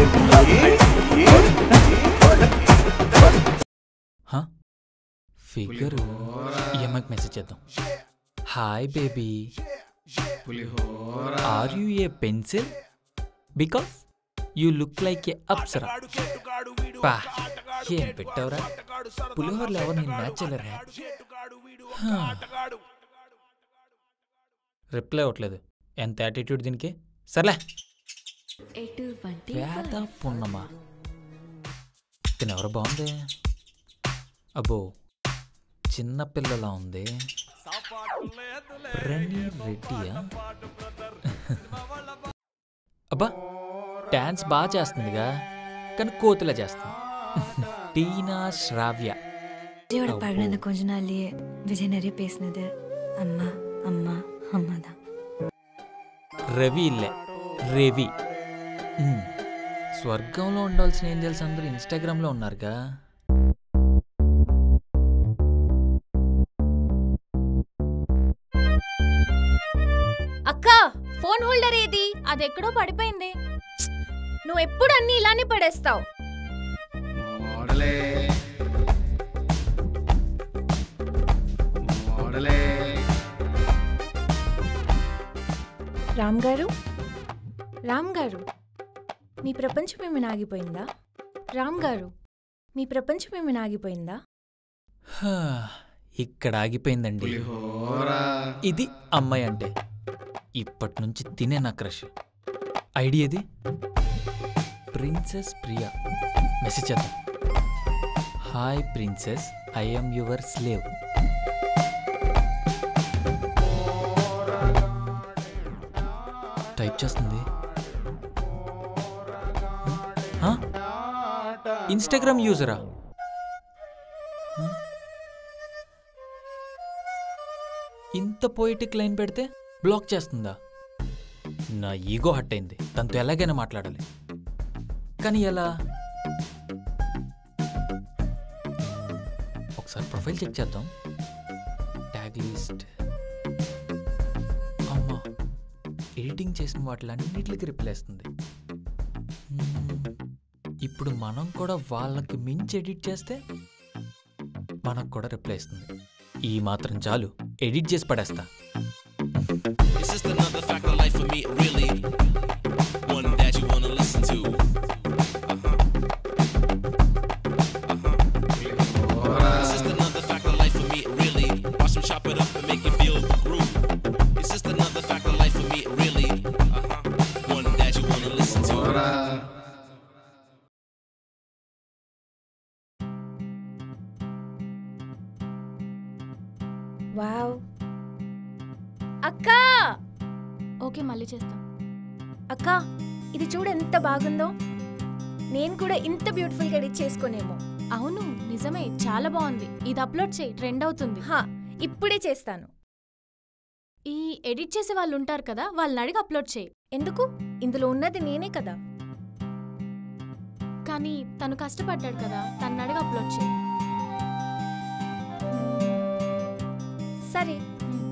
హా? ఫిగర్ ఈ అమ్మాయికి మెసేజ్ చేద్దాం hi baby are you a pencil because you look like a apsara పా ఏం పెట్టావురా పులిహోరలు ఎవరు నేను మ్యాచ్ చేయలేరా రిప్లై అవ్వట్లేదు ఎంత యాటిట్యూడ్ దీనికి సర్లే ఎటువంటి పేద పున్నమా తినెవరు బాగుంది అబ్బో చిన్న పిల్లలా ఉంది ప్రణీ రెడ్డియా అబ్బా డాన్స్ బాగా చేస్తుందిగా కానీ కోతిలా చేస్తుంది టీనా శ్రావ్య விஜயோட பழகினது கொஞ்ச நாள்லயே விஜய் நிறைய பேசினது அம்மா அம்மா அம்மா தான் రవి ఇల్లే రవి ఉమ్. స్వర్గంలో ఉండాల్సిన ఏంజల్స్ అందరూ ఇన్స్టాగ్రామ్లో ఉన్నారుగా అక్క ఫోన్ హోల్డర్ ఏది అది ఎక్కడో పడిపోయింది నువ్వు ఎప్పుడు అన్ని ఇలానే పడేస్తావు మోడలే మోడలే రామ్ గారు రామ్ గారు మీ ప్రపంచం ఏమైనా ఆగిపోయిందా రామ్ గారు మీ ప్రపంచం ఏమైనా ఆగిపోయిందా హా, ఇక్కడ ఆగిపోయిందండి పులిహోర ఇది అమ్మాయి అంటే ఇప్పటి నుంచి తినే నా క్రష్ ఐడియాది ప్రిన్సెస్ ప్రియా మెసేజ్ చేద్దాం hi princess I'm your slave type చేస్తుంది ఇన్స్టాగ్రామ్ యూజరా ఇంత పోయిటిక్ లైన్ పెడితే బ్లాక్ చేస్తుందా నా ఈగో హట్ అయింది తనతో ఎలాగైనా మాట్లాడాలి కానీ ఎలా ఒకసారి ప్రొఫైల్ చెక్ చేద్దాం ట్యాగ్ లిస్ట్ అమ్మా ఎడిటింగ్ చేసిన వాటిలన్నిటికి రిప్లై ఇస్తుంది మ్మ్. ఇప్పుడు మనం కూడా వాళ్ళకి మించి ఎడిట్ చేస్తే మనకు కూడా రిప్లై ఇస్తుంది ఈ మాత్రం చాలు ఎడిట్ చేసి పడేస్తా It's just another fact of life for me, really. One that you wanna listen to. It's just another fact of life for me, really. Watch them chop it up and make you feel the groove. It's just another fact of life for me, really. Uh-huh. One that you wanna listen to. Wow అక్క okay మళ్ళీ చేస్తాం అక్క ఇది చూడు ఎంత బాగుందో నేను కూడా ఇంత బ్యూటిఫుల్గా ఎడిట్ చేసుకోనేమో అవును నిజమే చాలా బాగుంది ఇది అప్లోడ్ చేయి ట్రెండ్ అవుతుంది హా ఇప్పుడే చేస్తాను ఈ ఎడిట్ చేసే వాళ్ళు ఉంటారు కదా వాళ్ళని అడిగి అప్లోడ్ చేయి ఎందుకు ఇందులో ఉన్నది నేనే కదా కానీ తను కష్టపడ్డాడు కదా తను అడిగి అప్లోడ్ చేయి సరే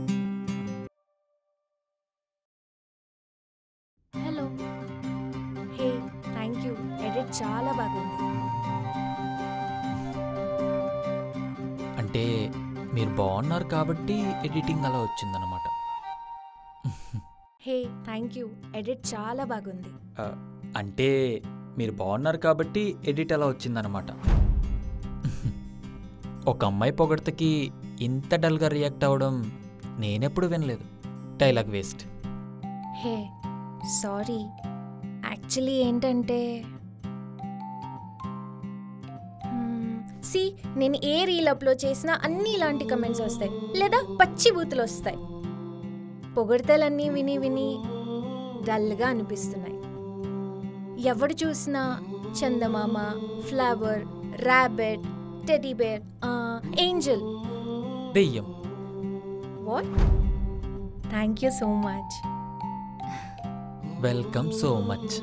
hello hey thank you edit చాలా బాగుంది అంటే మీరు బాగున్నారు కాబట్టి ఎడిటింగ్ అలా వచ్చిందనమాట హే థ్యాంక్ యూ ఎడిట్ చాలా బాగుంది ఆ, అంటే మీరు బాగున్నారు కాబట్టి ఎడిట్ అలా వచ్చిందనమాట ఒక అమ్మాయి పొగడ్తకి ఇంత డల్గా రియాక్ట్ అవ్వడం నేనెప్పుడు వినలేదు dialogue waste hey sorry actually ఏంటంటే సి నేను ఏ రీల్ అప్లోడ్ చేసినా అన్ని ఇలాంటి కమెంట్స్ వస్తాయి లేదా పచ్చి బూతులు వస్తాయి పొగడతలన్నీ విని విని డల్గా అనిపిస్తున్నాయి ఎవడు చూసినా చందమామ flower rabbit teddy bear angel దెయ్యం what thank you so much welcome so much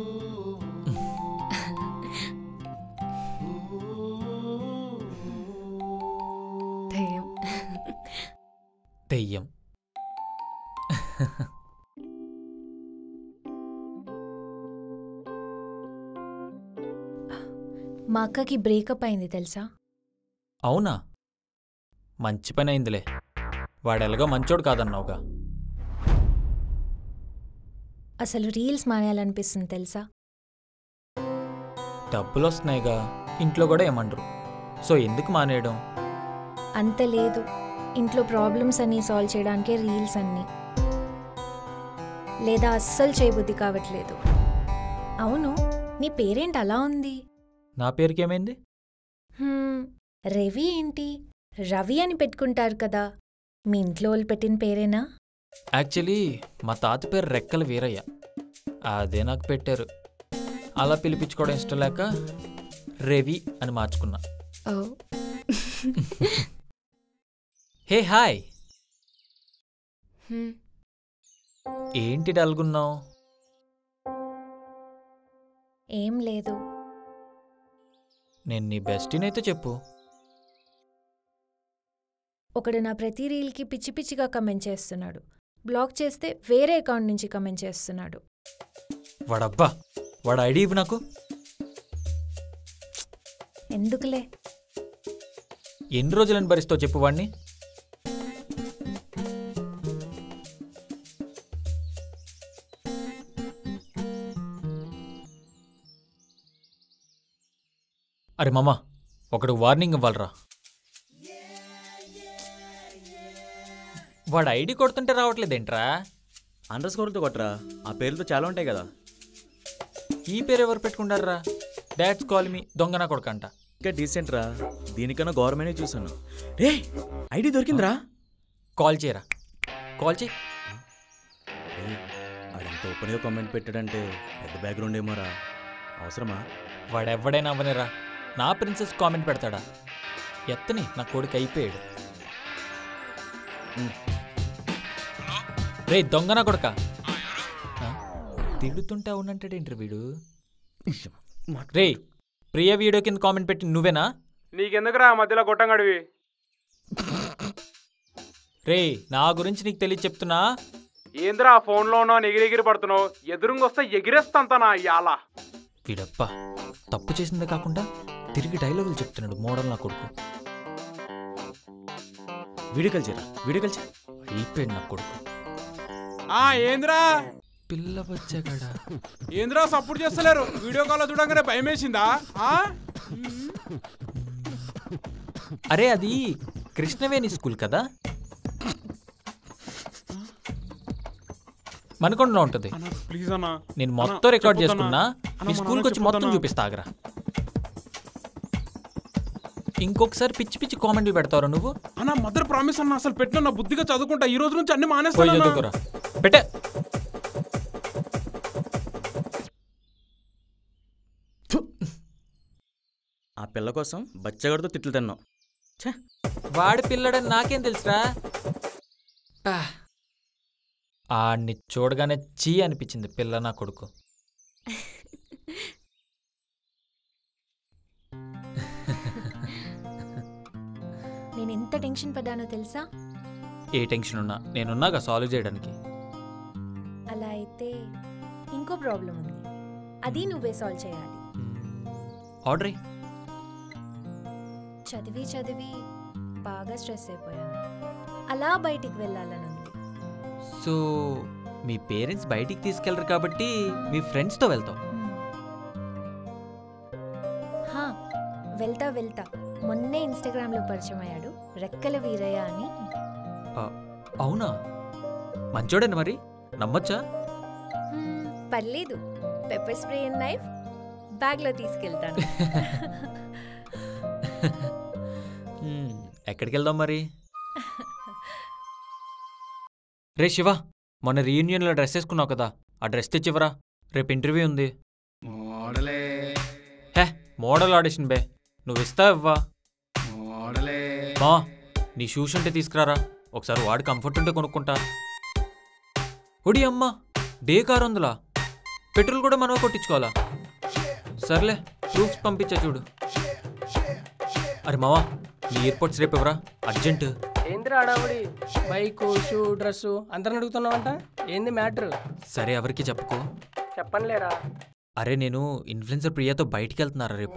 దయ్యం దెయ్యం మా అక్కకి బ్రేకప్ అయింది తెలుసా అవునా మంచి పని అయిందిలే వాడెలాగో మంచోడు కాదన్నావుగా అసలు రీల్స్ మానేయాలనిపిస్తుంది తెలుసా డబ్బులు వస్తున్నాయిగా ఇంట్లో కూడా ఏమంటారు సో ఎందుకు మానేయడం అంత లేదు ఇంట్లో ప్రాబ్లమ్స్ అన్నీ సాల్వ్ చేయడానికే రీల్స్ అన్నీ లేదా అస్సలు చేయబుద్ధి కావట్లేదు అవును నీ పేరేంటి అలా ఉంది నా పేరుకి ఏమైంది హ్మ్, రవి ఏంటి రవి అని పెట్టుకుంటారు కదా మీ ఇంట్లో వాళ్ళు పెట్టిన పేరేనా యాక్చువల్లీ మా తాత పేరు రెక్కల వీరయ్య అదే నాకు పెట్టారు అలా పిలిపించుకోవడం ఇష్టం లేక రవి అని మార్చుకున్నా ఓ హే హాయ్ ఏంటి డల్గున్నావు ఏం లేదు నేను నీ బెస్టీనైతే చెప్పు ఒకడు నా ప్రతి రీల్కి పిచ్చి పిచ్చిగా కమెంట్ చేస్తున్నాడు బ్లాక్ చేస్తే వేరే అకౌంట్ నుంచి కమెంట్ చేస్తున్నాడు వాడబ్బా వాడు ఐడి ఇవ్వు నాకు ఎందుకులే ఎన్ని రోజులని భరిస్తావు చెప్పు వాడిని అరే మామ ఒకడు వార్నింగ్ ఇవ్వాలరా వాడు ఐడి కొడుతుంటే రావట్లేదేంట్రా అండర్ స్కోర్లతో కొట్టరా ఆ పేర్లతో చాలా ఉంటాయి కదా ఈ పేరు ఎవరు పెట్టుకుంటారా డాట్స్ కాల్ మీ దొంగన కొడకంట ఇంకా డీసెంట్ రా దీనికన్నా గవర్నమెంట్ చూసాను రే ఐడి దొరికిందిరా కాల్ చేయరా కాల్ చేయి ఆడంత ఓపెన్గా కామెంట్ పెట్టాడంటే పెద్ద బ్యాక్గ్రౌండ్ ఏమోరా అవసరమా వాడెవ్వడైనా అవ్వనిరా నా ప్రిన్సెస్ కామెంట్ పెడతాడా ఎత్తని నా కొడుకు అయిపోయాడు ఉమ్. రే దొంగన కొడక ఆ? తిడుతుంటే అవునంటాడేంటి వీడు రే ప్రియ వీడియో కింద కామెంట్ పెట్టి నువ్వేనా నీకెందుకురా మధ్యలో గొట్టంగడివి రే నా గురించి నీకు తెలియ చెప్తున్నా ఏంద్రా ఫోన్లో ఉన్నావు ఎగిరెగిరి పడుతున్నావు ఎదురుంగొస్తే ఎగిరేస్తంత నా ఇయాల వీడప్ప తప్పు చేసిందే కాకుండా తిరిగి డైలాగులు చెప్తున్నాడు మోడల్ నా కొడుకు వీడియో కాల్ చేయరా వీడియో కాల్ చేయి అయిపోయాడు నా కొడుకు ఆ ఏంద్రా పిల్ల బచ్చగాడా ఏంద్రా సపోర్ట్ చేస్తలేరు వీడియో కాల్ చూడగానే భయం వేసిందా ఆ? అరే అది కృష్ణవేణి స్కూల్ కదా మనకొండలో ఉంటుంది అన్న ప్లీజ్ అన్న నేను అన్న, మొత్తం రికార్డ్ చెప్పొద్దన్నా. చేసుకున్నా అన్న, మీ మా స్కూల్కి వచ్చి నాన్నకి మొత్తం చెప్పొద్దన్నా. చూపిస్తా ఆగరా ఇంకొకసారి పిచ్చి పిచ్చి కామెంట్లు పెడతావు నువ్వు అన్న మదర్ ప్రామిస్ అన్న అసలు పెట్టిన నా బుద్ధిగా చదువుకుంటా ఈ రోజు నుంచి అన్ని పోయి మానేస్తాను చదువుకోరా పెట్టే ఆ పిల్ల కోసం బచ్చగాడితో తిట్లు తిన్నాం ఛే వాడి పిల్లడని నాకేం తెలుసురా పా. ఆడిని చూడగానే చీ అనిపించింది పిల్ల నా కొడుకు నేను ఎంత టెన్షన్ పడ్డానో తెలుసా ఏ టెన్షన్ ఉన్నా నేనున్నాగా సాల్వ్ చేయడానికి అలా అయితే ఇంకో ప్రాబ్లం ఉంది అది నువ్వే సాల్వ్ చేయాలి ఆర్డర్ చదివి చదివి బాగా స్ట్రెస్ అయిపోయాను అలా బయటికి వెళ్ళాలని ఉంది సో మీ పేరెంట్స్ బయటికి తీసుకెళ్లరు కాబట్టి మీ ఫ్రెండ్స్తో వెళ్తావు హ్మ్. హా, వెళ్తా వెళ్తా మొన్నే ఇన్స్టాగ్రామ్లో పరిచయం అయ్యాడు రెక్కల వీరయ్య అని అవునా మంచోడండి మరి నమ్మొచ్చా హ్మ్, పర్లేదు పెప్పర్ స్ప్రే అండ్ నైఫ్ బ్యాగ్లో తీసుకెళ్తాను మ్మ్, ఎక్కడికి వెళ్దాం మరి రే శివ మొన్న రీయూనియన్లో డ్రెస్ వేసుకున్నావు కదా ఆ డ్రెస్ తెచ్చివరా రేపు ఇంటర్వ్యూ ఉంది మోడలే హే మోడల్ ఆడిషన్ బే నువ్వు ఇస్తావు ఇవ్వా మోడలే మా నీ షూస్ ఉంటే తీసుకురారా ఒకసారి వాడు కంఫర్ట్ ఉంటే కొనుక్కుంటా ఒడి అమ్మ డే కారు ఉందిలా పెట్రోల్ కూడా మనమే కొట్టించుకోవాలా సర్లే ప్రూఫ్స్ పంపించా చూడు అరే మావా నీ ఎయిర్పోర్ట్స్ రేపు ఎవరా అర్జెంట్ ఏందిరా అడావుడి బైక్ షూ డ్రెస్సు అందరిని అడుగుతున్నావంట ఏంది మ్యాటర్ సరే ఎవరికి చెప్పుకో చెప్పనులేరా అరే నేను ఇన్ఫ్లుయెన్సర్ ప్రియాతో బయటికి వెళ్తున్నారా రేపు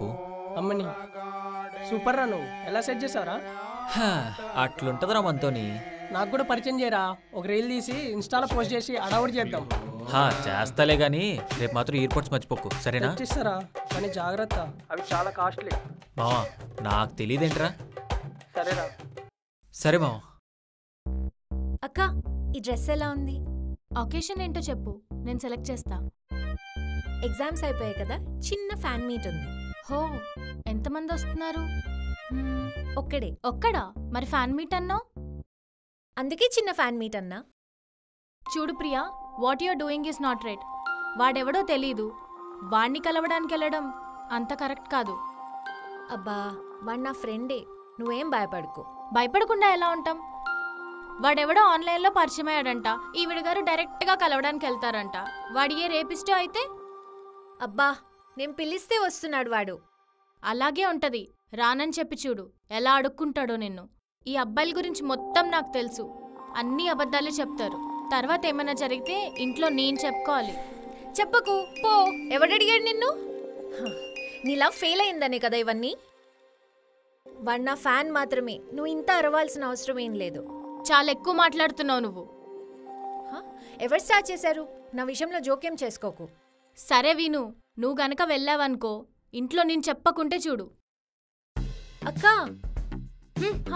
అమ్మని సూపర్ రా నువ్వు ఎలా సెట్ చేసావురా హా, అట్లుంటదిరా మనతోని నాకు కూడా పరిచయం చేయరా ఒక రీల్ తీసి ఇన్స్టాలో పోస్ట్ చేసి అడవుడు చేద్దాం హా చేస్తాలే గానీ రేపు మాత్రం ఎయిర్పోర్ట్స్ మర్చిపోకు సరేనా తెచ్చిస్తారా కానీ జాగ్రత్త అవి చాలా కాస్ట్లీ మావా నాకు తెలియదేంట్రా సరేరా సరే మావా అక్క ఈ డ్రెస్ ఎలా ఉంది ఒకేషన్ ఏంటో చెప్పు నేను సెలెక్ట్ చేస్తా ఎగ్జామ్స్ అయిపోయాయి కదా చిన్న ఫ్యాన్ మీట్ ఉంది హో ఎంతమంది వస్తున్నారు మ్మ్, ఒక్కడే ఒక్కడా మరి ఫ్యాన్ మీట్ అన్నావు అందుకే చిన్న ఫ్యాన్ మీట్ అన్నా చూడు Priya what you're doing is not right వాడెవడో తెలీదు వాణ్ణి కలవడానికి వెళ్ళడం అంత కరెక్ట్ కాదు అబ్బా వాడు నా ఫ్రెండే నువ్వేం భయపడుకో భయపడకుండా ఎలా ఉంటాం వాడెవడో ఆన్లైన్లో పరిచయం అయ్యాడంట ఈవిడ గారు డైరెక్ట్గా కలవడానికి వెళ్తారంట వాడి ఏ రేపిస్టో అయితే అబ్బా నేను పిలిస్తే వస్తున్నాడు వాడు అలాగే ఉంటది రానని చెప్పి చూడు ఎలా అడుక్కుంటాడో నిన్ను ఈ అబ్బాయిల గురించి మొత్తం నాకు తెలుసు అన్ని అబద్ధాలే చెప్తారు తర్వాత ఏమైనా జరిగితే ఇంట్లో నేను చెప్పుకోవాలి చెప్పకు పో ఎవడడిగాడు నిన్ను హ, నీ లవ్ ఫెయిల్ అయిందనే కదా ఇవన్నీ వాడు నా ఫ్యాన్ మాత్రమే నువ్వు ఇంత అరవాల్సిన అవసరం ఏం లేదు చాలా ఎక్కువ మాట్లాడుతున్నావు నువ్వు హ? ఎవరు స్టార్ట్ చేశారు నా విషయంలో జోక్యం చేసుకోకు సరే విను నువ్వు గనక వెళ్ళావనుకో ఇంట్లో నేను చెప్పకుంటే చూడు అక్క హ్మ్, హా.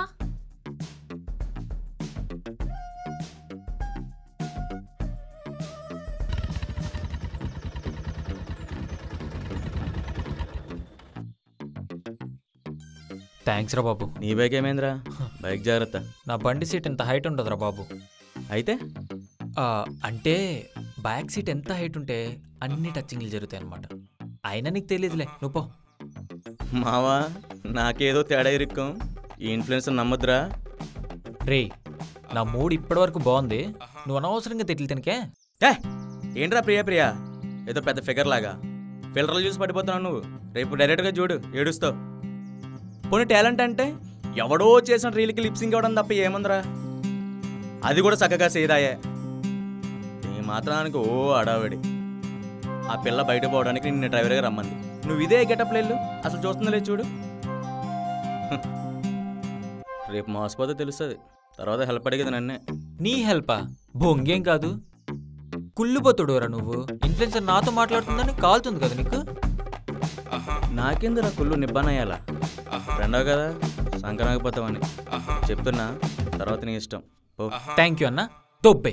థ్యాంక్స్ రా బాబు నీ బైక్ ఏమైందిరా బైక్ జాగ్రత్త నా బండి సీట్ ఎంత హైట్ ఉంటుందిరా బాబు అయితే ఆ, అంటే బ్యాక్ సీట్ ఎంత హైట్ ఉంటే అన్ని టచింగ్లు జరుగుతాయి అనమాట అయినా నీకు తెలియదులే నువ్వు పో మావా నాకేదో తేడా ఇరుక్కం ఈ ఇన్ఫ్లుయెన్స్ నమ్మద్దురా రే నా మూడ్ ఇప్పటివరకు బాగుంది నువ్వు అనవసరంగా తిట్లు తినకే ఏ ఏంట్రా ప్రియా ప్రియా ఏదో పెద్ద ఫిగర్ లాగా ఫిల్టర్లు చూసి పడిపోతున్నావు నువ్వు రేపు డైరెక్ట్గా చూడు ఏడుస్తావు పోనీ టాలెంట్ అంటే ఎవడో చేసిన రీల్కి లిప్సింగ్ ఇవ్వడం తప్ప ఏముందిరా అది కూడా చక్కగా సేదాయే ఈ మాత్రానికి ఓ అడావిడి ఆ పిల్ల బయట పోవడానికి నిన్ను డ్రైవర్గా రమ్మంది నువ్వు ఇదే గెటప్ వెళ్ళు అసలు చూస్తుందిలే చూడు హ్మ్. రేపు మోసపోతే తెలుస్తుంది తర్వాత హెల్ప్ అడిగేది నన్నే నీ హెల్పా బొంగేం కాదు కుళ్ళిపోతుడురా నువ్వు ఇన్ఫ్లుయెన్సర్ నాతో మాట్లాడుతుందని కాలుతుంది కదా నీకు నాకెందురా కుళ్ళు నిబ్బానయ్యాలా రెండవ కదా సంక్రాంతిపోతామని చెప్తున్నా తర్వాత నీ ఇష్టం ఓ థ్యాంక్ యూ అన్న దొబ్బే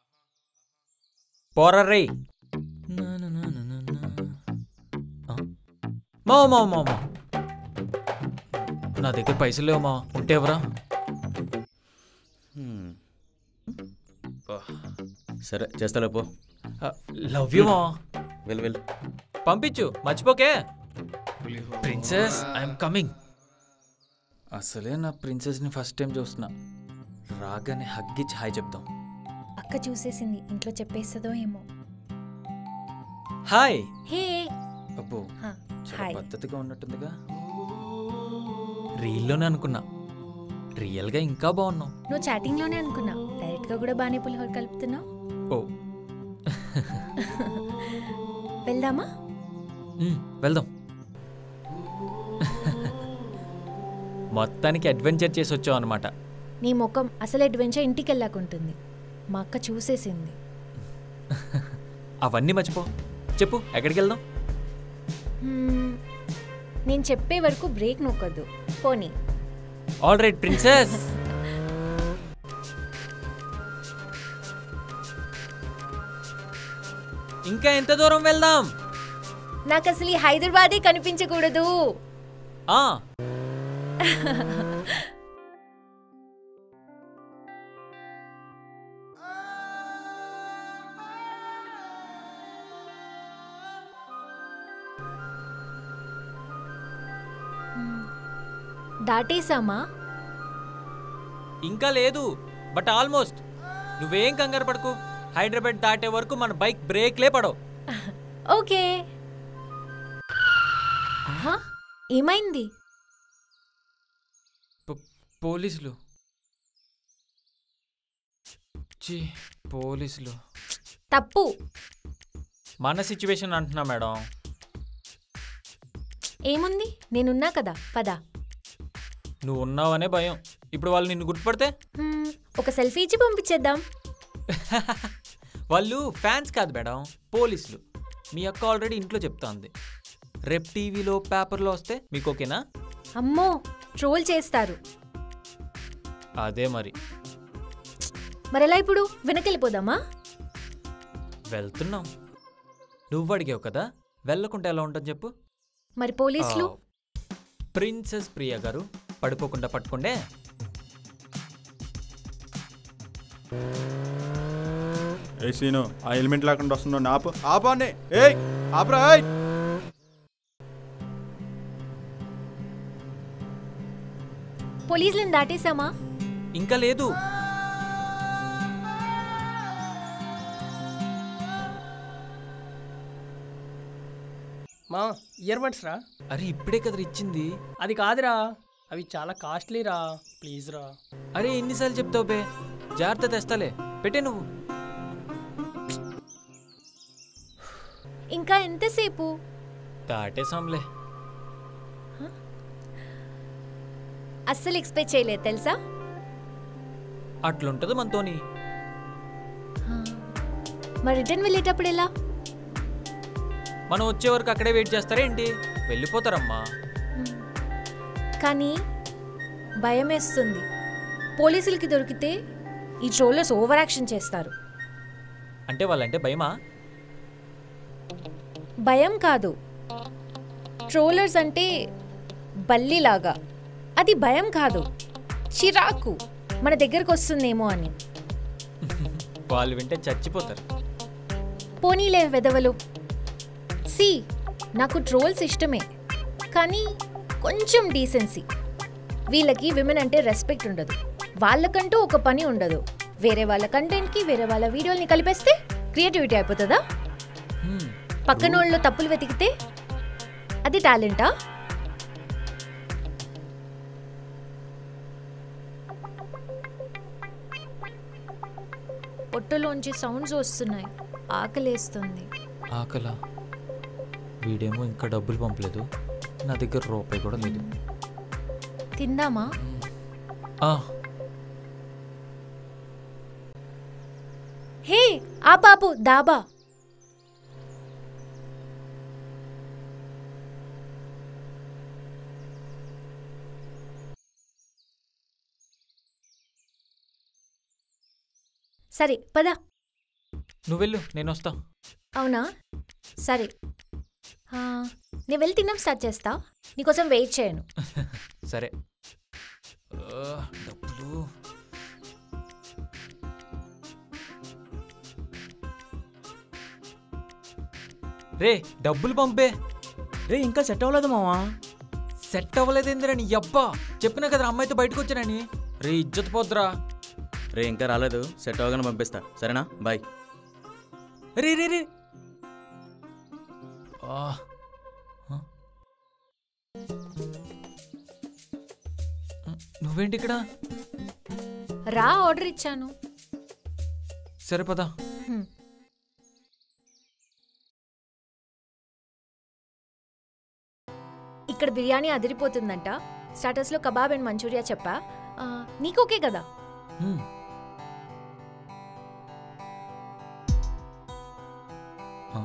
పోరా రే మా మా మా మా నా దగ్గర పైసలు లేవు మా ఉంటే ఎవరా హ్మ్. సరే చేస్తాలే పో లవ్ యూ మా వెళ్ళు వెళ్ళు పంపించు మర్చిపోకే ప్రిన్సెస్ ఐఎమ్ కమింగ్ అసలే నా ప్రిన్సెస్ని ఫస్ట్ టైం చూస్తున్నా రాగానే హగ్గిచ్చి హాయ్ చెప్దాం అక్క చూసేసింది ఇంట్లో చెప్పేస్తుందో ఏమో హాయ్ హే అబ్బో హా, చాలా హాయ్ పద్ధతిగా ఉన్నట్టుందిగా రీల్లోనే అనుకున్నా రియల్గా ఇంకా బాగున్నావు నువ్వు చాటింగ్లోనే అనుకున్నా డైరెక్ట్గా కూడా బాగానే పులిహోర కలుపుతున్నావు ఓ వెళ్దామా మ్, వెళ్దాం మొత్తానికి అడ్వెంచర్ చేసి వచ్చావు అనమాట నీ ముఖం అసలు అడ్వెంచర్ ఇంటికి వెళ్ళాక ఉంటుంది మా అక్క చూసేసింది అవన్నీ మర్చిపో చెప్పు ఎక్కడికి వెళ్దాం హ్మ్, నేను చెప్పే వరకు బ్రేక్ నొక్కద్దు పోనీ ఆల్ రైట్ ప్రిన్సెస్ ఇంకా ఎంత దూరం వెళ్దాం నాకు అసలు ఈ హైదరాబాదే కనిపించకూడదు ఆ దాటేసామా ఇంకా లేదు బట్ ఆల్మోస్ట్ నువ్వేం కంగారు పడకు హైదరాబాద్ దాటే వరకు మన బైక్ బ్రేక్లే పడవు ఓకే ఆహా, ఏమైంది పోలీసులు ఛీ, పోలీసులు తప్పు మన సిచ్యువేషన్ అంటున్నా మేడం ఏముంది నేనున్నా కదా పదా నువ్వు ఉన్నావనే భయం ఇప్పుడు వాళ్ళు నిన్ను గుర్తుపడితే హ్మ్, ఒక సెల్ఫీ ఇచ్చి పంపించేద్దాం వాళ్ళు ఫ్యాన్స్ కాదు మేడం పోలీసులు మీ అక్క ఆల్రెడీ ఇంట్లో చెప్తాంది రేపు టీవీలో పేపర్లో వస్తే మీకు ఓకేనా అమ్మో ట్రోల్ చేస్తారు అదే మరి మరెలా ఇప్పుడు వెనకెళ్ళిపోదామా వెళ్తున్నాం నువ్వు అడిగావు కదా వెళ్ళకుంటే ఎలా ఉంటుంది చెప్పు మరి పోలీసులు ఆ, ప్రిన్సెస్ ప్రియా గారు పడిపోకుండా పట్టుకుండే ఏ సీను ఆ హెల్మెట్ లేకుండా వస్తుందో ఆపు ఆపాన్ని ఏయ్ ఆపరా ఏయ్ పోలీసులను దాటేశామా ఇంకా లేదు మా ఇయర్ బడ్స్ రా అరే ఇప్పుడే కదా ఇచ్చింది అది కాదురా అవి చాలా కాస్ట్లీ రా ప్లీజ్ రా అరే ఎన్నిసార్లు చెప్తావు బే జాగ్రత్త తెస్తాలే పెట్టే నువ్వు ఇంకా ఎంతసేపు దాటేసాంలే అస్సలు ఎక్స్పెక్ట్ చేయలేదు తెలుసా అట్లుంటది మనతోని మరి రిటర్న్ వెళ్ళేటప్పుడు ఎలా మనం వచ్చే వరకు అక్కడే వెయిట్ చేస్తారా ఏంటి వెళ్ళిపోతారమ్మా కానీ భయం వేస్తుంది పోలీసులకి దొరికితే ఈ ట్రోలర్స్ ఓవర్ యాక్షన్ చేస్తారు అంటే వాళ్ళంటే భయమా భయం కాదు ట్రోలర్స్ అంటే బల్లిలాగా అది భయం కాదు చిరాకు మన దగ్గరకు వస్తుందేమో అని వాళ్ళు వింటే చచ్చిపోతారు పోనీలే వెదవలు సి నాకు ట్రోల్స్ ఇష్టమే కానీ కొంచెం డీసెన్సీ వీళ్ళకి విమెన్ అంటే రెస్పెక్ట్ ఉండదు వాళ్ళకంటూ ఒక పని ఉండదు వేరే వాళ్ళ కంటెంట్కి వేరే వాళ్ళ వీడియోల్ని కలిపేస్తే క్రియేటివిటీ అయిపోతుందా హ్మ్. పక్కన వాళ్ళు తప్పులు వెతికితే అది టాలెంటా పొట్టలోంచి సౌండ్స్ వస్తున్నాయి ఆకలేస్తుంది ఆకల వీడేమో ఇంకా డబ్బులు పంపలేదు నా దగ్గర రూపాయి కూడా లేదు తిందామా ఆ, హే ఆ పాపు దాబా సరే పద నువ్వు వెళ్ళు నేను వస్తా అవునా సరే ఆ, నేను వెళ్ళి తినడం స్టార్ట్ చేస్తా నీకోసం వెయిట్ చేయను సరే ఆ, డబ్బులు రే డబ్బులు పంపే రే ఇంకా సెట్ అవ్వలేదు మావా సెట్ అవ్వలేదేందిరా నీ అబ్బా చెప్పినా కదా అమ్మాయితో బయటకు వచ్చానని రే ఇజ్జత్ పోద్దురా రే ఇంకా రాలేదు సెట్ అవ్వగానే పంపిస్తా సరేనా బాయ్ రే రే రే ఆ, ఆ. నువ్వేంటి ఇక్కడ రా ఆర్డర్ ఇచ్చాను సరే పదా హ్మ్. ఇక్కడ బిర్యానీ అదిరిపోతుందంట స్టార్టర్స్లో కబాబ్ అండ్ మంచూరియా చెప్పా ఆ, నీకు ఓకే కదా హ్మ్. ఆ.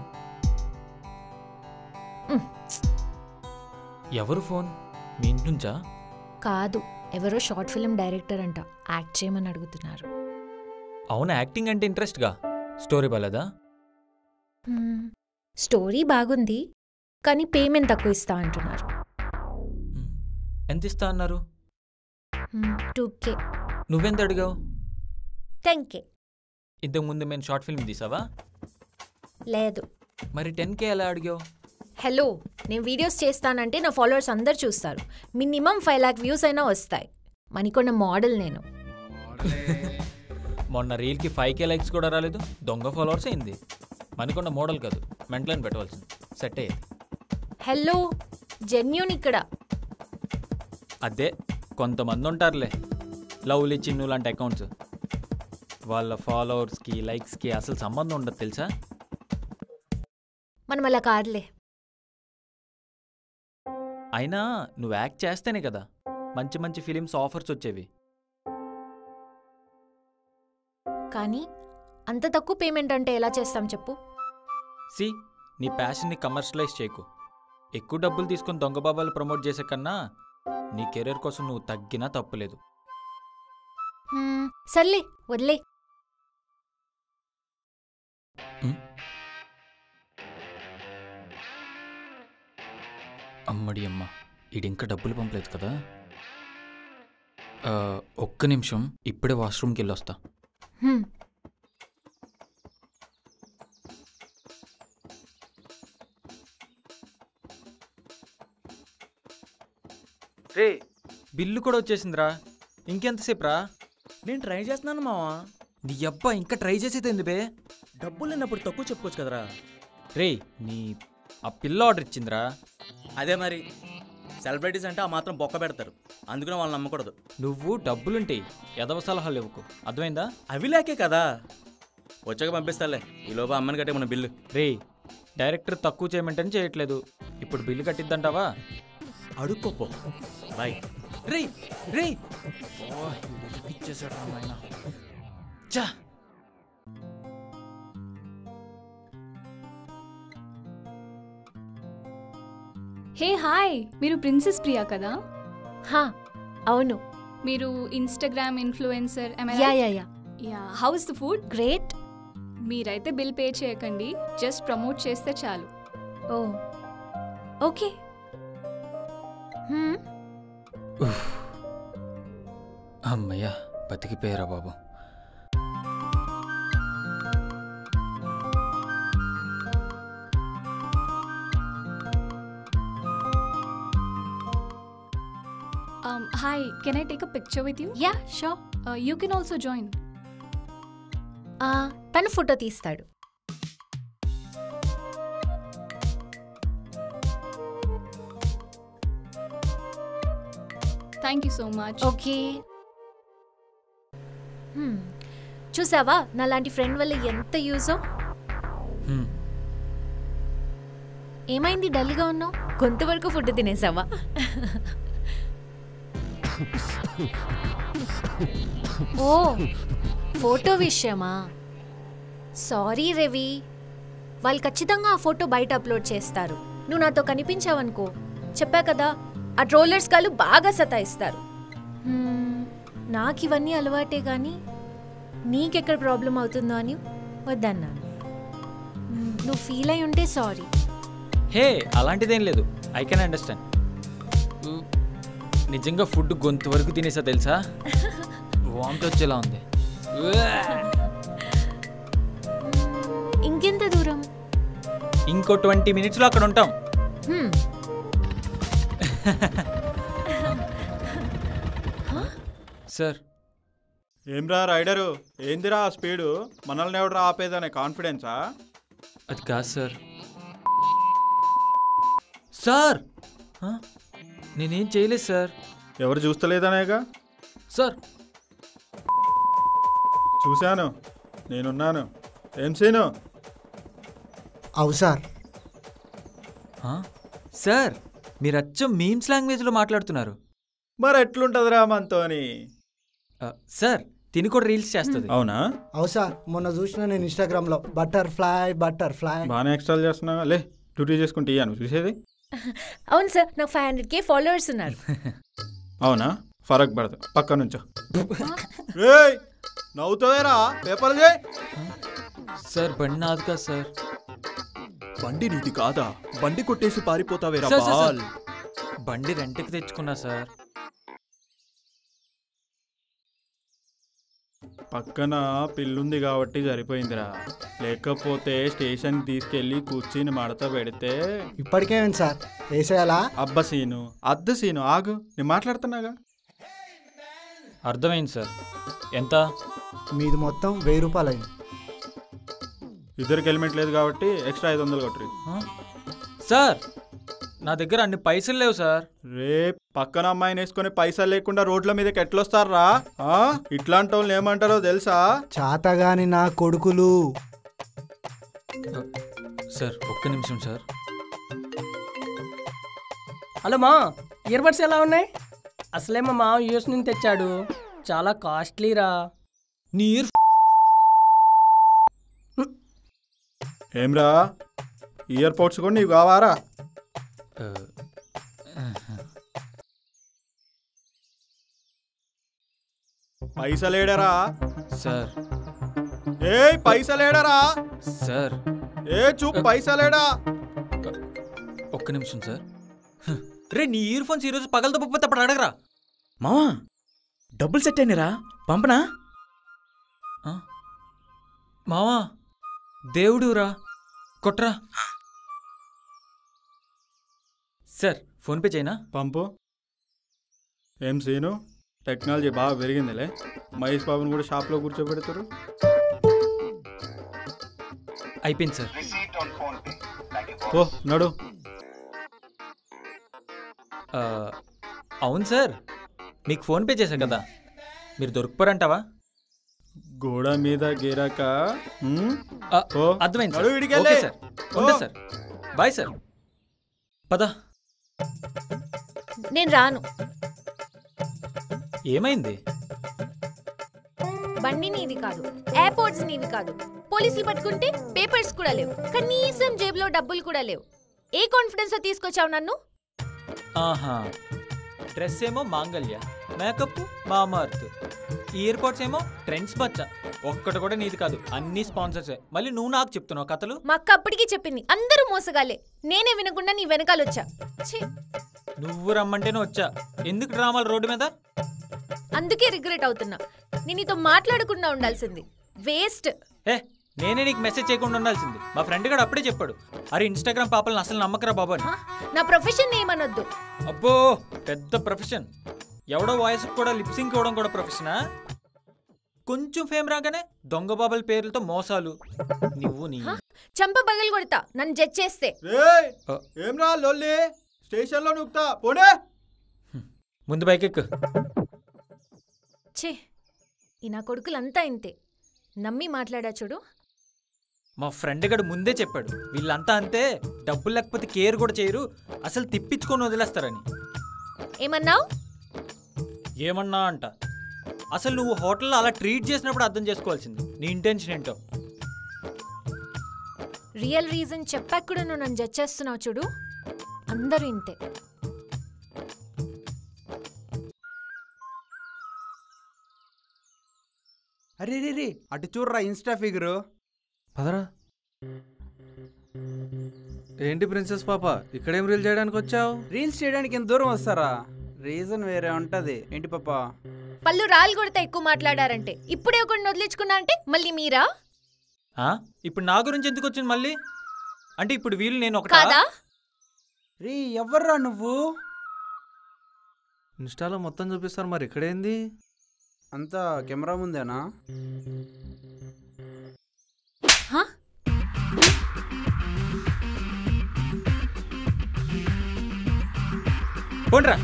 మ్. ఎవరు ఫోన్ మీ ఇంటి నుంచా కాదు ఎవరో షార్ట్ ఫిల్మ్ డైరెక్టర్ అంట యాక్ట్ చేయమని అడుగుతున్నారు అవును యాక్టింగ్ అంటే ఇంట్రెస్ట్గా స్టోరీ బాలేదా మ్మ్. స్టోరీ బాగుంది కానీ పేమెంట్ తక్కువ ఇస్తా అంటున్నారు హ్మ్. ఎంత ఇస్తా అన్నారు టూ కే నువ్వెంత అడిగావు టెన్ కే ఇంతకుముందు మేము షార్ట్ ఫిల్మ్ తీసావా లేదు మరి టెన్ కే ఎలా అడిగావు హలో నేను వీడియోస్ చేస్తానంటే నా ఫాలోవర్స్ అందరు చూస్తారు మినిమం ఫైవ్ లాక్ వ్యూస్ అయినా వస్తాయి మణికొండ మోడల్ నేను మొన్న రీల్కి ఫైవ్ కే లైక్స్ కూడా రాలేదు దొంగ ఫాలోవర్స్ అయింది మనకొండ మోడల్ కాదు మెంటలైన్ పెట్టవలసింది సెట్ అయ్యేది హలో జెన్యూన్ ఇక్కడ అదే కొంతమంది ఉంటారులే లవ్లీ చిన్ను లాంటి అకౌంట్స్ వాళ్ళ ఫాలోవర్స్కి లైక్స్కి అసలు సంబంధం ఉండదు తెలుసా మనం అలా కాదులే అయినా నువ్వు యాక్ట్ చేస్తేనే కదా మంచి మంచి ఫిలిమ్స్ ఆఫర్స్ వచ్చేవి కానీ అంత తక్కువ పేమెంట్ అంటే ఎలా చేస్తాం చెప్పు సి నీ ప్యాషన్ని కమర్షియలైజ్ చేయకు ఎక్కువ డబ్బులు తీసుకొని దొంగ బాబాలు ప్రమోట్ చేసే కన్నా నీ కెరీర్ కోసం నువ్వు తగ్గినా తప్పులేదు హ్మ్, సర్లే వదిలే అమ్మడి అమ్మ ఈడింకా డబ్బులు పంపలేదు కదా ఆ, ఒక్క నిమిషం ఇప్పుడే వాష్రూమ్కి వెళ్ళొస్తా హ్మ్. రే బిల్లు కూడా వచ్చేసిందిరా ఇంకెంతసేపు రా నేను ట్రై చేస్తున్నాను మావా నీ అబ్బా ఇంకా ట్రై చేసేది ఏంది బే డబ్బులు లేనప్పుడు తక్కువ చెప్పుకోవచ్చు కదరా రే నీ ఆ పిల్ల ఆర్డర్ ఇచ్చిందిరా అదే మరి సెలబ్రిటీస్ అంటే ఆ మాత్రం బొక్క పెడతారు అందుకనే వాళ్ళు నమ్మకూడదు నువ్వు డబ్బులుంటే ఎదవ సలహాలు ఇవ్వకు అర్థమైందా అవి లేకే కదా వచ్చాక పంపిస్తాలే ఈ లోపు అమ్మని కట్టే మన బిల్లు రే డైరెక్టర్ తక్కువ చేయమంటని చేయట్లేదు ఇప్పుడు బిల్లు కట్టిద్దంటావా అడుక్కోపో బాయ్ రే రే ఇచ్చేసాడు నాయన చా హే హాయ్ మీరు ప్రిన్సెస్ ప్రియా కదా హా అవును మీరు Instagram influencer yeah yeah yeah yeah how's the food great మీరైతే బిల్ పే చేయకండి జస్ట్ ప్రమోట్ చేస్తే చాలు ఓ ఓకే హ్మ్, అమ్మయ్యా బతికిపోయారా బాబు hi can I take a picture with you yeah so you can also join ఆ, తను photo తీస్తాడు thank you so much okay hmm, చూసావా నా లాంటి ఫ్రెండ్ వల్ల ఎంత యూజో హ్మ్. ఏమైంది డల్గా ఉన్నావు కొంతవరకు ఫుడ్ తినేసావా ఓ ఫోటో విషయమా సారీ రవి వాళ్ళు ఖచ్చితంగా ఆ ఫోటో బయట అప్లోడ్ చేస్తారు నువ్వు నాతో కనిపించావనుకో చెప్పా కదా ఆ ట్రోలర్స్ కాళ్ళు బాగా సతాయిస్తారు హ్మ్, నాకు ఇవన్నీ అలవాటే కానీ నీకెక్కడ ప్రాబ్లం అవుతుందో అని వద్దన్నాను హ్మ్, నువ్వు ఫీల్ అయి ఉంటే సారీ హే అలాంటిదేం లేదు ఐ కెన్ అండర్స్టాండ్ నిజంగా ఫుడ్ గొంతు వరకు తినేసా తెలుసా వాంట్ వచ్చేలా ఉంది ఇంకెంత దూరం ఇంకో ట్వంటీ మినిట్స్లో అక్కడ ఉంటాం హ్మ్. సార్ ఏమ్రా రైడరు ఏందిరా ఆ స్పీడు మనల్ని ఎవడరా ఆపేదనే కాన్ఫిడెన్సా అది కాదు సార్ సార్ ఆ? నేనేం చేయలేదు సార్ ఎవరు చూస్తలేదనేగా సార్ చూశాను నేనున్నాను ఏం సీను అవు సార్ ఆ? సార్ మీరు అచ్చం మీమ్స్ లాంగ్వేజ్లో మాట్లాడుతున్నారు మరి ఎట్లుంటదిరా మనతోని ఆ, సార్ తిని కూడా రీల్స్ చేస్తుంది అవునా అవు సార్ మొన్న చూసిన నేను ఇన్స్టాగ్రామ్లో బటర్ఫ్లై బటర్ఫ్లై బాగానే ఎక్స్ట్రా చేస్తున్నావా లే డ్యూటీ చేసుకుంటే ఇయ్యాను చూసేది అవును సార్ నాకు ఫైవ్ హండ్రెడ్ కే ఫాలోవర్స్ ఉన్నారు అవునా ఫరక్ పడదు పక్క నుంచో రేయ్ నవ్వుతావేరా పేపర్ చేయి సార్ బండి నాది కాదు సార్ బండి నీది కాదా బండి కొట్టేసి పారిపోతావేరా సార్, సార్, బాల్ సార్. బండి రెంట్కి తెచ్చుకున్నా సార్ పక్కన పిల్లుంది కాబట్టి సరిపోయిందిరా లేకపోతే స్టేషన్ తీసుకెళ్ళి కూర్చుని మడత పెడితే ఇప్పటికేమేంటి సార్ వేసేయాలా అబ్బ సీను అద్దు సీను ఆగు నేను మాట్లాడుతున్నాగా అర్థమైంది సార్ ఎంత మీది మొత్తం వెయ్యి రూపాయలు అయింది ఇద్దరికి హెల్మెట్ లేదు కాబట్టి ఎక్స్ట్రా ఐదు వందలు కొట్టరు ఆ? సార్ నా దగ్గర అన్ని పైసలు లేవు సార్ రే పక్కన అమ్మాయిని వేసుకొని పైసలు లేకుండా రోడ్ల మీదకి ఎట్లొస్తారా ఆ? ఇట్లాంటి వాళ్ళని ఏమంటారో తెలుసా చాతగాని నా కొడుకులు సార్ ఒక్క నిమిషం సార్ హలో మా ఇయర్ బడ్స్ ఎలా ఉన్నాయి అసలే మా మామ యూఎస్ నుంచి తెచ్చాడు చాలా కాస్ట్లీరా నీ ఇయర్ ఏమ్రా ఇయర్ పోడ్స్ కూడా నీకు కావారా పైసలేడరా సార్ ఏ పైసలేడరా సార్ ఏ చూపు పైసలేడా ఒక్క నిమిషం సార్ హ, రే నీ ఇయర్ ఫోన్స్ ఈరోజు పగలతో పప్పితే అప్పుడు అడగరా మావా డబ్బులు సెట్ అయినరా పంపనా మావా దేవుడురా కొట్రా సార్ ఫోన్పే చేయనా పంపు ఏం సీను టెక్నాలజీ బాగా పెరిగిందిలే మహేష్ బాబుని కూడా షాప్లో కూర్చోబెడతారు అయిపోయింది సార్ ఓ నడు ఆ, అవును సార్ మీకు ఫోన్పే చేశాను కదా మీరు దొరికిపోరంటావా గోడ మీద గిరాక ఉమ్, ఆ, ఓ, అర్థమైంది నడు సార్ ఈడికెళ్ళి. ఓకే సార్ ఉందా ఓ. సార్ బాయ్ సార్ పద నేను రాను ఏమైంది బండి నీది కాదు ఎయిర్పోర్ట్స్ నీవి కాదు పోలీసులు పట్టుకుంటే పేపర్స్ కూడా లేవు కనీసం జేబులో డబ్బులు కూడా లేవు ఏ కాన్ఫిడెన్స్ తో తీసుకొచ్చావు నన్ను ఆహా డ్రెస్ ఏమో మాంగళ్య మేకప్ మామార్త్ ఇయర్పోర్ట్స్ ఏమో ట్రెండ్స్ బచ్చ ఒక్కటి కూడా నీది కాదు అన్ని స్పాన్సర్సే మళ్ళీ నువ్వు నాకు చెప్తున్నావు కథలు మా అక్క అప్పటికి చెప్పింది అందరూ మోసగాలే నేనే వినకుండా నీ వెనకాల వచ్చా ఛీ, నువ్వు రమ్మంటేనే వచ్చా ఎందుకు డ్రామాలు రోడ్డు మీద అందుకే రిగ్రెట్ అవుతున్నా నేను నీతో మాట్లాడకుండా ఉండాల్సింది వేస్ట్ ఏ నేనే నీకు మెసేజ్ చేయకుండా ఉండాల్సింది మా ఫ్రెండ్ గారు అప్పుడే చెప్పాడు అరే ఇన్స్టాగ్రామ్ పాపలను అసలు నమ్మకరా బాబు అని నా ప్రొఫెషన్ ఏమనొద్దు అబ్బో పెద్ద ప్రొఫెషన్ ఎవడో వాయిస్ కూడా లిప్సింగ్ ఇవ్వడం కూడా ప్రొఫెషనా కొంచెం ఫేమ్ రాగానే దొంగ బాబుల పేర్లతో మోసాలు నువ్వు నీ చంప పగలు కొడతా నన్ను జడ్జ్ చేస్తే రేయ్ ఏం రా లొల్లి స్టేషన్లో నూకుతా పోనే ముందు బైకెక్కు ఛే ఈ నా కొడుకులంతా ఇంతే నమ్మి మాట్లాడా చూడు మా ఫ్రెండ్ గడు ముందే చెప్పాడు వీళ్ళంతా అంతే డబ్బులు లేకపోతే కేర్ కూడా చేయరు అసలు తిప్పించుకొని వదిలేస్తారని ఏమన్నావు ఏమన్నా అంట అసలు నువ్వు హోటల్లో అలా ట్రీట్ చేసినప్పుడు అర్థం చేసుకోవాల్సింది నీ ఇంటెన్షన్ ఏంటో రియల్ రీజన్ చెప్పాక కూడా నువ్వు నన్ను జడ్జ్ చేస్తున్నావు చూడు అందరూ ఇంతే అరే రే రే అటు చూడరా ఇన్స్టా ఫిగరు పదరా ఏంటి ప్రిన్సెస్ పాప ఇక్కడేం రీల్ చేయడానికి వచ్చావు రీల్స్ చేయడానికి ఎంత దూరం వస్తారా రీజన్ వేరే ఉంటది ఏంటి పాప పళ్ళు రాళ్ళు కొడితే ఎక్కువ మాట్లాడారంటే ఇప్పుడే ఒకరిని వదిలించుకున్నా అంటే మళ్ళీ మీరా ఆ? ఇప్పుడు నా గురించి ఎందుకు వచ్చింది మళ్ళీ అంటే ఇప్పుడు వీళ్ళు నేను ఒక కాదా రే ఎవర్రా నువ్వు ఇన్స్టాలో మొత్తం చూపిస్తారు మరి ఇక్కడేంది అంతా కెమెరా ముందేనా పోండ్రా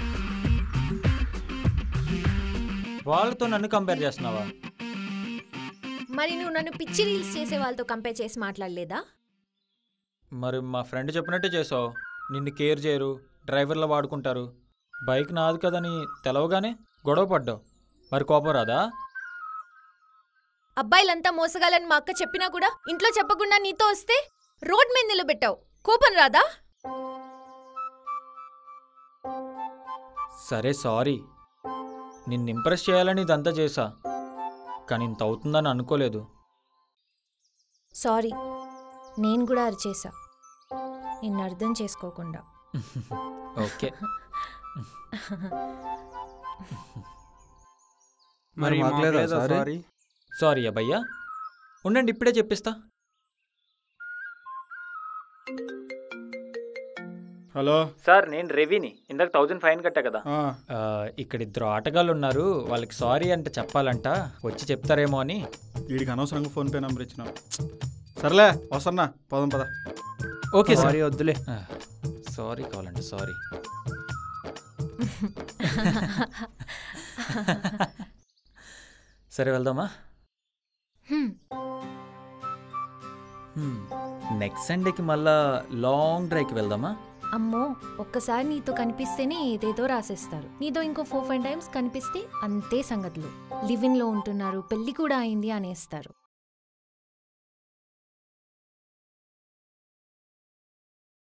వాళ్ళతో నన్ను కంపేర్ చేస్తున్నావా మరి నువ్వు నన్ను పిచ్చి రీల్స్ చేసే వాళ్ళతో కంపేర్ చేసి మాట్లాడలేదా మరి మా ఫ్రెండ్ చెప్పినట్టే చేసావు నిన్ను కేర్ చేయరు డ్రైవర్లో వాడుకుంటారు బైక్ నాది కదని తెలవగానే గొడవ పడ్డావు మరి కోపం రాదా అబ్బాయిలంతా మోసగాలని మా అక్క చెప్పినా కూడా ఇంట్లో చెప్పకుండా నీతో వస్తే రోడ్ మీద నిలబెట్టావు కోపం రాదా సరే సారీ నిన్ను ఇంప్రెస్ చేయాలని ఇదంతా చేశా కానీ ఇంత అవుతుందని అనుకోలేదు సారీ నేను కూడా అరిచేసా నిన్ను అర్థం చేసుకోకుండా ఓకే మరి మాకు లేదా మాకు లేదా సారీ? సారీ? సారీ అబ్బయ్యా ఉండండి ఇప్పుడే చెప్పిస్తా హలో సార్ నేను రవిని ఇందాక థౌజండ్ ఫైన్ కట్టా కదా ఆ. ఆ, ఇక్కడ ఇద్దరు ఆటగాళ్ళు ఉన్నారు వాళ్ళకి సారీ అంటే చెప్పాలంట వచ్చి చెప్తారేమో అని వీడికి అనవసరంగా ఫోన్పే నెంబర్ ఇచ్చిన సర్లే వస్తున్నా పోదాం పద ఓకే సార్ సారీ వద్దులే సారీ కావాలంటే సారీ సరే వెళ్దామా హ్మ్. నెక్స్ట్ సండేకి మళ్ళా లాంగ్ డ్రైవ్కి వెళ్దామా అమ్మో ఒక్కసారి నీతో కనిపిస్తేనే ఏదేదో రాసేస్తారు నీతో ఇంకో ఫోర్ ఫైవ్ టైమ్స్ కనిపిస్తే అంతే సంగతులు లివింగ్లో ఉంటున్నారు పెళ్లి కూడా అయింది అనేస్తారు